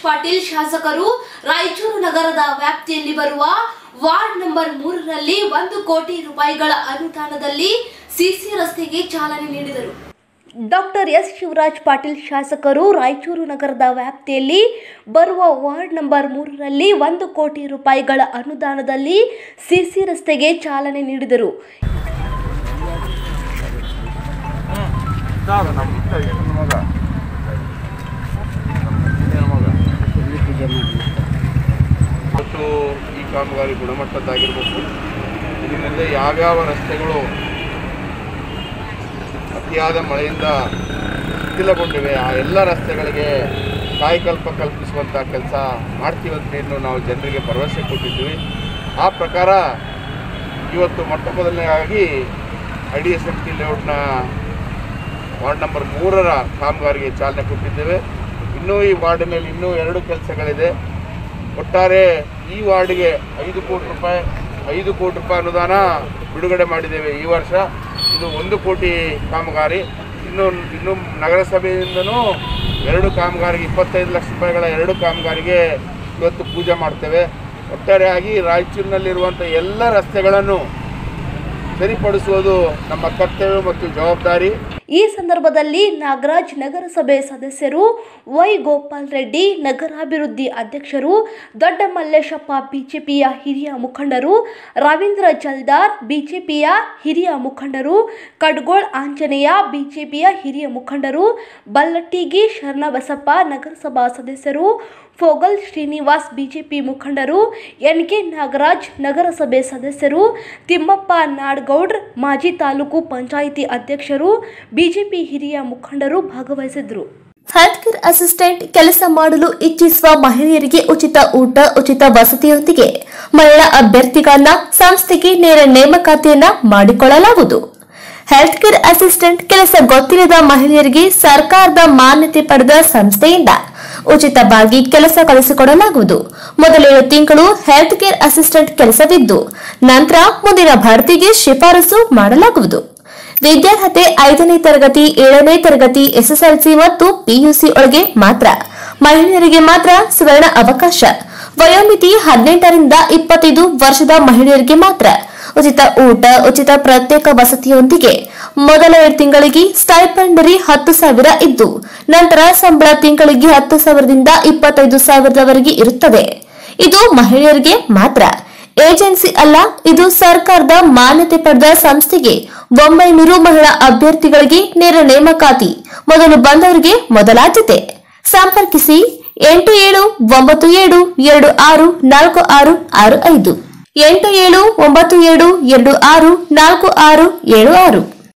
ಪಾಟೀಲ್ ಶಾಸಕರು ರಾಯಚೂರು ನಗರದ ವ್ಯಾಪ್ತಿಯಲ್ಲಿ ಬರುವ ವಾರ್ಡ್ ನಂಬರ್ ಮೂರರಲ್ಲಿ ಒಂದು ಕೋಟಿ ರೂಪಾಯಿಗಳ ಅನುದಾನದಲ್ಲಿ ಸಿಸಿ ರಸ್ತೆಗೆ ಚಾಲನೆ ನೀಡಿದರು ಡಾಕ್ಟರ್ ಎಸ್ ಶಿವರಾಜ್ ಪಾಟೀಲ್ ಶಾಸಕರು ರಾಯಚೂರು ನಗರದ ವ್ಯಾಪ್ತಿಯಲ್ಲಿ ಬರುವ ವಾರ್ಡ್ ನಂಬರ್ ಮೂರರಲ್ಲಿ ಒಂದು ಕೋಟಿ ರೂಪಾಯಿಗಳ ಅನುದಾನದಲ್ಲಿ ಸಿಸಿ ರಸ್ತೆಗೆ ಚಾಲನೆ ನೀಡಿದರು ಮತ್ತು ಈ ಕಾಮಗಾರಿ ಗುಣಮಟ್ಟದ್ದಾಗಿರ್ಬೇಕು ಇನ್ನು ಮುಂದೆ ಯಾವ್ಯಾವ ರಸ್ತೆಗಳು ಅತಿಯಾದ ಮಳೆಯಿಂದ ಶಿಥಿಲಗೊಂಡಿವೆ ಆ ಎಲ್ಲ ರಸ್ತೆಗಳಿಗೆ ಕಾಯಕಲ್ಪ ಕಲ್ಪಿಸುವಂಥ ಕೆಲಸ ಮಾಡ್ತೀವಂತೇನು ನಾವು ಜನರಿಗೆ ಭರವಸೆ ಕೊಟ್ಟಿದ್ವಿ ಆ ಪ್ರಕಾರ ಇವತ್ತು ಮೊಟ್ಟ ಮೊದಲನೇದಾಗಿ I D S F T ಲೇಔಟ್ನ ವಾರ್ಡ್ ನಂಬರ್ ಮೂರರ ಕಾಮಗಾರಿಗೆ ಚಾಲನೆ ಕೊಟ್ಟಿದ್ದೇವೆ ಇನ್ನೂ ಈ ವಾರ್ಡಿನಲ್ಲಿ ಇನ್ನೂ ಎರಡು ಕೆಲಸಗಳಿದೆ ಒಟ್ಟಾರೆ ಈ ವಾರ್ಡ್ಗೆ ಐದು ಕೋಟಿ ರೂಪಾಯಿ ಐದು ಕೋಟಿ ರೂಪಾಯಿ ಅನುದಾನ ಬಿಡುಗಡೆ ಮಾಡಿದ್ದೇವೆ ಈ ವರ್ಷ ಇದು ಒಂದು ಕೋಟಿ ಕಾಮಗಾರಿ ಇನ್ನು ಇನ್ನು ನಗರಸಭೆಯಿಂದನೂ ಎರಡು ಕಾಮಗಾರಿಗೆ ಇಪ್ಪತ್ತೈದು ಲಕ್ಷ ರೂಪಾಯಿಗಳ ಎರಡು ಕಾಮಗಾರಿಗೆ ಇವತ್ತು ಪೂಜೆ ಮಾಡ್ತೇವೆ ಒಟ್ಟಾರೆಯಾಗಿ ರಾಯಚೂರಿನಲ್ಲಿರುವಂಥ ಎಲ್ಲ ರಸ್ತೆಗಳನ್ನು ಸರಿಪಡಿಸುವುದು ನಮ್ಮ ಕರ್ತವ್ಯ ಮತ್ತು ಜವಾಬ್ದಾರಿ ಈ ಸಂದರ್ಭದಲ್ಲಿ ನಾಗರಾಜ್ ನಗರಸಭೆ ಸದಸ್ಯರು ವೈ ಗೋಪಾಲ್ ರೆಡ್ಡಿ ನಗರಾಭಿವೃದ್ಧಿ ಅಧ್ಯಕ್ಷರು ದೊಡ್ಡ ಮಲ್ಲೇಶಪ್ಪ ಬಿಜೆಪಿಯ ಹಿರಿಯ ಮುಖಂಡರು ರವೀಂದ್ರ ಜಲ್ದಾರ್ ಬಿಜೆಪಿಯ ಹಿರಿಯ ಮುಖಂಡರು ಕಡ್ಗೋಳ್ ಆಂಜನೇಯ ಬಿಜೆಪಿಯ ಹಿರಿಯ ಮುಖಂಡರು ಬಲ್ಲಟ್ಟಿಗಿ ಶರಣಬಸಪ್ಪ ನಗರಸಭಾ ಸದಸ್ಯರು ಫೋಗಲ್ ಶ್ರೀನಿವಾಸ್ ಬಿಜೆಪಿ ಮುಖಂಡರು ಎನ್ ಕೆ ನಾಗರಾಜ್ ನಗರಸಭೆ ಸದಸ್ಯರು ತಿಮ್ಮಪ್ಪ ನಾಡ್ಗೌಡ್ರ್ ಮಾಜಿ ತಾಲೂಕು ಪಂಚಾಯಿತಿ ಅಧ್ಯಕ್ಷರು ಬಿಜೆಪಿ ಹಿರಿಯ ಮುಖಂಡರು ಭಾಗವಹಿಸಿದ್ರು ಹೆಲ್ತ್ ಕೇರ್ ಅಸಿಸ್ಟೆಂಟ್ ಕೆಲಸ ಮಾಡಲು ಇಚ್ಛಿಸುವ ಮಹಿಳೆಯರಿಗೆ ಉಚಿತ ಊಟ ಉಚಿತ ವಸತಿಯೊಂದಿಗೆ ಮಹಿಳಾ ಅಭ್ಯರ್ಥಿಗಳನ್ನ ಸಂಸ್ಥೆಗೆ ನೇರ ನೇಮಕಾತಿಯನ್ನ ಮಾಡಿಕೊಳ್ಳಲಾಗುವುದು ಹೆಲ್ತ್ ಕೇರ್ ಅಸಿಸ್ಟೆಂಟ್ ಕೆಲಸ ಗೊತ್ತಿಲ್ಲದ ಮಹಿಳೆಯರಿಗೆ ಸರ್ಕಾರದ ಮಾನ್ಯತೆ ಪಡೆದ ಸಂಸ್ಥೆಯಿಂದ ಉಚಿತವಾಗಿ ಕೆಲಸ ಕಲಿಸಿಕೊಡಲಾಗುವುದು ಮೊದಲೇಳು ತಿಂಗಳು ಹೆಲ್ತ್ ಕೇರ್ ಅಸಿಸ್ಟೆಂಟ್ ಕೆಲಸವಿದ್ದು ನಂತರ ಮುಂದಿನ ಭರ್ತಿಗೆ ಶಿಫಾರಸು ಮಾಡಲಾಗುವುದು ವಿದ್ಯಾರ್ಹತೆ ಐದನೇ ತರಗತಿ ಏಳನೇ ತರಗತಿ ಎಸ್ಎಸ್ಎಲ್ಸಿ ಮತ್ತು ಪಿಯುಸಿ ಒಳಗೆ ಮಾತ್ರ ಮಹಿಳೆಯರಿಗೆ ಮಾತ್ರ ಸುವರ್ಣ ಅವಕಾಶ ವಯೋಮಿತಿ ಹದಿನೆಂಟರಿಂದ ಇಪ್ಪತ್ತೈದು ವರ್ಷದ ಮಹಿಳೆಯರಿಗೆ ಮಾತ್ರ ಉಚಿತ ಊಟ ಉಚಿತ ಪ್ರತ್ಯೇಕ ವಸತಿಯೊಂದಿಗೆ ಮೊದಲ ಎರಡು ತಿಂಗಳಿಗೆ ಸ್ಟೈಪೆಂಡರಿ ಹತ್ತು ಸಾವಿರ ಇದ್ದು ನಂತರ ಸಂಬಳ ತಿಂಗಳಿಗೆ ಹತ್ತು ಸಾವಿರದಿಂದ ಇಪ್ಪತ್ತೈದು ಸಾವಿರದವರೆಗೆ ಇರುತ್ತದೆ ಇದು ಮಹಿಳೆಯರಿಗೆ ಮಾತ್ರ ಏಜೆನ್ಸಿ ಅಲ್ಲ ಇದು ಸರ್ಕಾರದ ಮಾನ್ಯತೆ ಪಡೆದ ಸಂಸ್ಥೆಗೆ ಒಂಬೈನೂರು ಮಹಿಳಾ ಅಭ್ಯರ್ಥಿಗಳಿಗೆ ನೇರ ನೇಮಕಾತಿ ಮೊದಲು ಬಂದವರಿಗೆ ಮೊದಲಾದ್ಯತೆ ಸಂಪರ್ಕಿಸಿ ಎಂಟು ಏಳು ಒಂಬತ್ತು ಏಳು ಎರಡು ಆರು ನಾಲ್ಕು ಆರು ಆರು ಐದು ಎಂಟು ಏಳು ಒಂಬತ್ತು ಏಳು ಎರಡು ಆರು ನಾಲ್ಕು ಆರು ಏಳು ಆರು